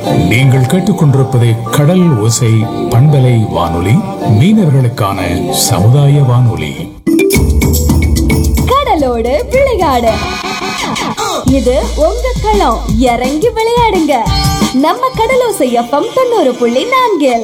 நீங்கள் கேட்டுக்கொண்டிருப்பது கடல் ஓசை பண்பலை வானொலி மீனவர்களுக்கான சமுதாய வானொலி கடலோடு விளையாடு இது உங்க களம் இறங்கி விளையாடுங்க நம்ம கடலோசை எஃப்எம் தொண்ணூறு புள்ளி நான்கில்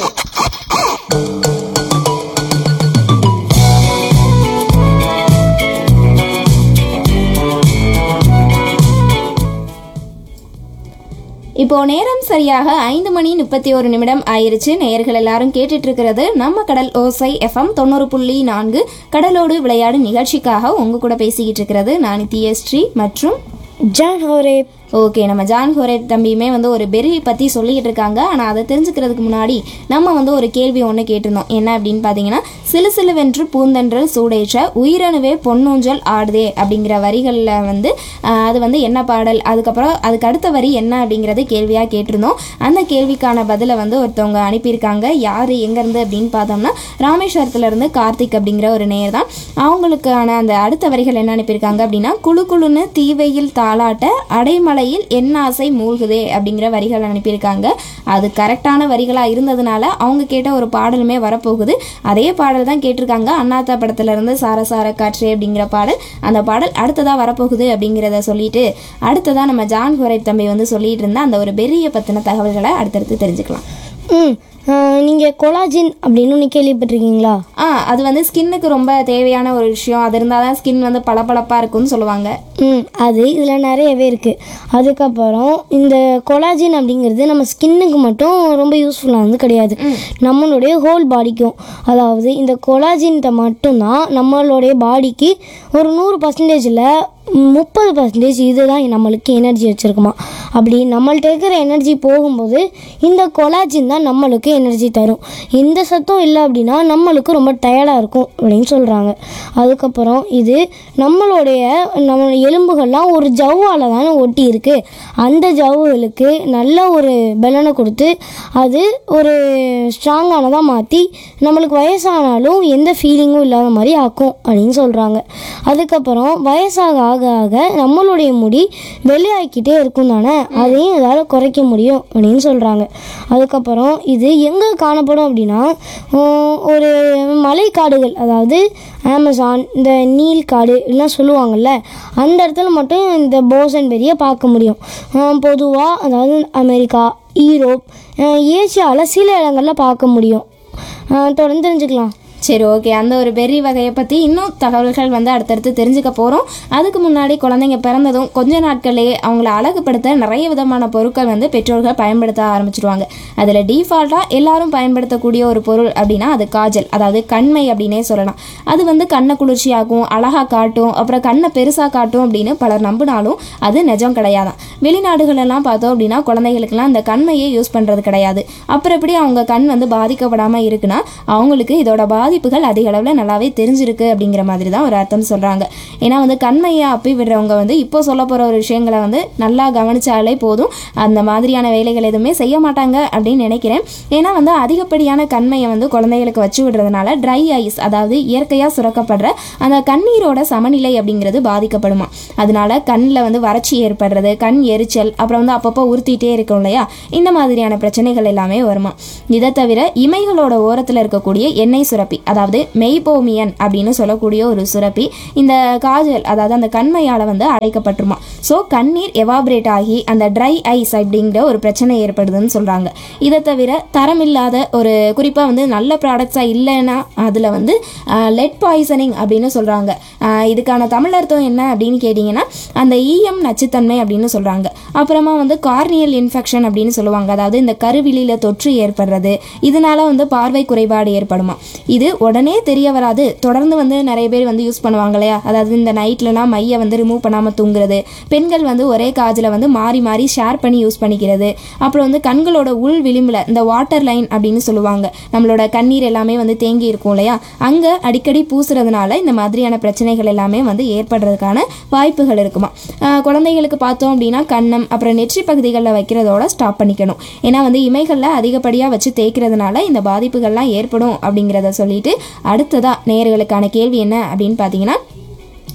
இப்போ நேரம் சரியாக ஐந்து மணி முப்பத்தி ஒரு நிமிடம் ஆயிருச்சு நேயர்கள் எல்லாரும் கேட்டுட்டு இருக்கிறது நம்ம கடல் ஓசை எஃப்எம் தொண்ணூறு புள்ளி நான்கு கடலோடு விளையாடு நிகழ்ச்சிக்காக உங்க கூட பேசிக்கிட்டு இருக்கிறது நான் நித்யஸ்ரீ மற்றும் ஜான் ஹோரே ஓகே நம்ம ஜான் ஹோரேட் தம்பியுமே வந்து ஒரு பெரி பற்றி சொல்லிக்கிட்டு இருக்காங்க ஆனால் அதை தெரிஞ்சுக்கிறதுக்கு முன்னாடி நம்ம வந்து ஒரு கேள்வி ஒன்று கேட்டிருந்தோம் என்ன அப்படின்னு பார்த்தீங்கன்னா சிலு சிலுவென்று பூந்தென்றல் சூடேற்ற உயிரணுவே பொன்னூஞ்சல் ஆடுதே அப்படிங்கிற வரிகளில் வந்து ஆஹ், அது வந்து என்ன பாடல் அதுக்கப்புறம் அதுக்கு அடுத்த வரி என்ன அப்படிங்கிறது கேள்வியாக கேட்டிருந்தோம் அந்த கேள்விக்கான பதிலை வந்து ஒருத்தவங்க அனுப்பியிருக்காங்க யார் எங்கேருந்து அப்படின்னு பார்த்தோம்னா ராமேஸ்வரத்துலேருந்து கார்த்திக் அப்படிங்கிற ஒரு நேயர் தான் அவங்களுக்கான அந்த அடுத்த வரிகள் என்ன அனுப்பியிருக்காங்க அப்படின்னா குழு குழுன்னு தீவையில் தாளாட்ட அடைமலையில் என் ஆசை மூழ்குதே அப்படிங்கிற வரிகள் அனுப்பியிருக்காங்க அது கரெக்டான வரிகளாக இருந்ததுனால அவங்க கேட்ட ஒரு பாடலுமே வரப்போகுது அதே பாடல் தான் கேட்டிருக்காங்க அண்ணாத்தா படத்துல இருந்து சார சார காற்றே அப்படிங்கிற பாடல் அந்த பாடல் அடுத்ததாக வரப்போகுது அப்படிங்கிறத சொல்லிட்டு அடுத்ததாக நம்ம ஜான் ஹோரைப் தம்பி வந்து சொல்லிட்டு இருந்த அந்த ஒரு பெரிய பற்றின தகவல்களை அடுத்தடுத்து தெரிஞ்சுக்கலாம் ம் நீங்கள் கொலாஜின் அப்படின்னு ஒன்று கேள்விப்பட்டிருக்கீங்களா ஆ அது வந்து ஸ்கின்னுக்கு ரொம்ப தேவையான ஒரு விஷயம் அது இருந்தால் தான் ஸ்கின் வந்து பளபளப்பாக இருக்கும்னு சொல்லுவாங்க ம் அது இதில் நிறையவே இருக்குது அதுக்கப்புறம் இந்த கொலாஜின் அப்படிங்கிறது நம்ம ஸ்கின்னுக்கு மட்டும் ரொம்ப யூஸ்ஃபுல்லானது கிடையாது நம்மளுடைய ஹோல் பாடிக்கும் அதாவது இந்த கொலாஜின்ட்ட மட்டும்தான் நம்மளுடைய பாடிக்கு ஒரு நூறு பர்சன்டேஜில் முப்பது பர்சன்டேஜ் இதுதான் நம்மளுக்கு எனர்ஜி வச்சுருக்குமா அப்படி நம்மள்ட்ட இருக்கிற எனர்ஜி போகும்போது இந்த கொலாஜின் தான் நம்மளுக்கு எனர்ஜி தரும் இந்த சத்தம் இல்லை அப்படின்னா நம்மளுக்கு ரொம்ப டயர்டாக இருக்கும் அப்படின்னு சொல்கிறாங்க அதுக்கப்புறம் இது நம்மளுடைய நம்ம எலும்புகள்லாம் ஒரு ஜவ்வால் தானே ஒட்டி இருக்கு அந்த ஜவ்வுகளுக்கு நல்ல ஒரு பலனை கொடுத்து அது ஒரு ஸ்ட்ராங்கானதாக மாற்றி நம்மளுக்கு வயசானாலும் எந்த ஃபீலிங்கும் இல்லாத மாதிரி ஆக்கும் அப்படின்னு சொல்கிறாங்க அதுக்கப்புறம் வயசாக ஆக ஆக நம்மளுடைய முடி வெளியாகிக்கிட்டே இருக்கும் தானே அதையும் இதால் குறைக்க முடியும் அப்படின்னு சொல்கிறாங்க அதுக்கப்புறம் இது எங்கே காணப்படும் அப்படின்னா உம், ஒரு மலைக்காடுகள் அதாவது அமேசான் இந்த நீல் காடு எல்லாம் சொல்லுவாங்கல்ல அந்த இடத்துல மட்டும் இந்த போசன் பெரியை பார்க்க முடியும் பொதுவாக அதாவது அமெரிக்கா ஈரோப் ஏசியாவில் சில இடங்களில் பார்க்க முடியும் அஹ் தொடர்ந்து தெரிஞ்சுக்கலாம் சரி ஓகே அந்த ஒரு பெர்ரி வகையை பற்றி இன்னும் தகவல்கள் வந்து அடுத்தடுத்து தெரிஞ்சுக்க போகிறோம் அதுக்கு முன்னாடி குழந்தைங்க பிறந்ததும் கொஞ்ச நாட்களே அவங்கள அழகுபடுத்த நிறைய விதமான பொருட்கள் வந்து பெற்றோர்கள் பயன்படுத்த ஆரம்பிச்சிருவாங்க அதில் டீஃபால்ட்டாக எல்லாரும் பயன்படுத்தக்கூடிய ஒரு பொருள் அப்படின்னா அது காஜல் அதாவது கண்மை அப்படின்னே சொல்லலாம் அது வந்து கண்ணை குளிர்ச்சியாகும் அழகாக காட்டும் அப்புறம் கண்ணை பெருசாக காட்டும் அப்படின்னு பலர் நம்பினாலும் அது நிஜம் கிடையாதான் வெளிநாடுகளெல்லாம் பார்த்தோம் அப்படின்னா குழந்தைகளுக்கெல்லாம் இந்த கண்மையை யூஸ் பண்ணுறது கிடையாது அப்புறம் எப்படி அவங்க கண் வந்து பாதிக்கப்படாமல் இருக்குன்னா அவங்களுக்கு இதோட பாதிப்புகள் அதிக அளவில் நல்லாவே தெரிஞ்சிருக்கு அப்படிங்கிற மாதிரி தான் ஒரு அர்த்தம் சொல்கிறாங்க ஏன்னா வந்து கண்மையை அப்பி விடுறவங்க வந்து இப்போ சொல்ல போகிற ஒரு விஷயங்களை வந்து நல்லா கவனிச்சாலே போதும் அந்த மாதிரியான வேலைகள் எதுவுமே செய்ய மாட்டாங்க அப்படின்னு நினைக்கிறேன் ஏன்னா வந்து அதிகப்படியான கண்மையை வந்து குழந்தைகளுக்கு வச்சு விடுறதுனால ட்ரை ஐஸ் அதாவது இயற்கையாக சுரக்கப்படுற அந்த கண்ணீரோட சமநிலை அப்படிங்கிறது பாதிக்கப்படுமா அதனால கண்ணில் வந்து வறட்சி ஏற்படுறது கண் எரிச்சல் அப்புறம் வந்து அப்பப்போ உறுத்திட்டே இருக்கும் இல்லையா இந்த மாதிரியான பிரச்சனைகள் எல்லாமே வருமா இதை தவிர இமைகளோட ஓரத்தில் இருக்கக்கூடிய எண்ணெய் சுரப்பி அதாவது மெய்போமியன் அப்படின்னு சொல்லக்கூடிய ஒரு சுரப்பி இந்த காஜல் அதாவது அந்த கண்மையால் வந்து அடைக்கப்பட்டுருமா ஸோ கண்ணீர் எவாபரேட் ஆகி அந்த ட்ரை ஐஸ் அப்படிங்கிற ஒரு பிரச்சனை ஏற்படுதுன்னு சொல்கிறாங்க இதை தவிர தரமில்லாத ஒரு குறிப்பாக வந்து நல்ல ப்ராடக்ட்ஸாக இல்லைன்னா அதில் வந்து லெட் பாய்சனிங் அப்படின்னு சொல்கிறாங்க இதுக்கான தமிழ் அர்த்தம் என்ன அப்படின்னு கேட்டிங்கன்னா அந்த ஈயம் நச்சுத்தன்மை அப்படின்னு சொல்கிறாங்க அப்புறமா வந்து கார்னியல் இன்ஃபெக்ஷன் அப்படின்னு சொல்லுவாங்க அதாவது இந்த கருவிழியில் தொற்று ஏற்படுறது இதனால வந்து பார்வை குறைபாடு ஏற்படுமா இது உடனே தெரிய வராது தொடர்ந்து வந்து நிறைய பேர் வந்து யூஸ் பண்ணுவாங்க இல்லையா அதாவது இந்த நைட்லலாம் மையை வந்து ரிமூவ் பண்ணாமல் தூங்குறது பெண்கள் வந்து ஒரே காஜில் வந்து மாறி மாறி ஷேர் பண்ணி யூஸ் பண்ணிக்கிறது அப்புறம் வந்து கண்களோட உள் விளிம்பில் இந்த வாட்டர் லைன் அப்படின்னு சொல்லுவாங்க நம்மளோட கண்ணீர் எல்லாமே வந்து தேங்கி இருக்கும் இல்லையா அங்கே அடிக்கடி பூசுறதுனால இந்த மாதிரியான பிரச்சனைகள் எல்லாமே வந்து ஏற்படுறதுக்கான வாய்ப்புகள் இருக்குமா ஆஹ் குழந்தைகளுக்கு பார்த்தோம் அப்படின்னா கன்னம் அப்புறம் நெற்றி பகுதிகளில் வைக்கிறதோட ஸ்டாப் பண்ணிக்கணும் ஏன்னா வந்து இமைகளில் அதிகப்படியாக வச்சு தேய்க்கிறதுனால இந்த பாதிப்புகள்லாம் ஏற்படும் அப்படிங்கிறத சொல்லிட்டு அடுத்ததாக நேயர்களுக்கான கேள்வி என்ன அப்படின்னு பார்த்தீங்கன்னா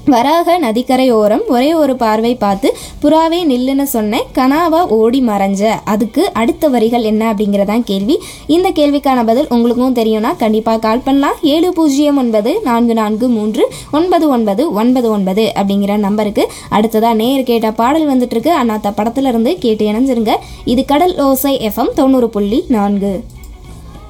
வராக நதிக்கரை ஓரம் ஒரே ஒரு பார்வை பார்த்து புறாவே நில்லுன்னு சொன்னேன் கனாவா ஓடி மறைஞ்ச அதுக்கு அடுத்த வரிகள் என்ன அப்படிங்கிறதான் கேள்வி இந்த கேள்விக்கான பதில் உங்களுக்கும் தெரியும்னா கண்டிப்பாக கால் பண்ணலாம் ஏழு பூஜ்ஜியம் ஒன்பது நான்கு நான்கு மூன்று ஒன்பது ஒன்பது ஒன்பது ஒன்பது அப்படிங்கிற நம்பருக்கு அடுத்ததாக நேர் கேட்ட பாடல் வந்துட்டு இருக்கு அண்ணாத்த படத்துல இருந்து கேட்டு இணைஞ்சிருங்க இது கடல் ஓசை எஃப்எம் தொண்ணூறு புள்ளி நான்கு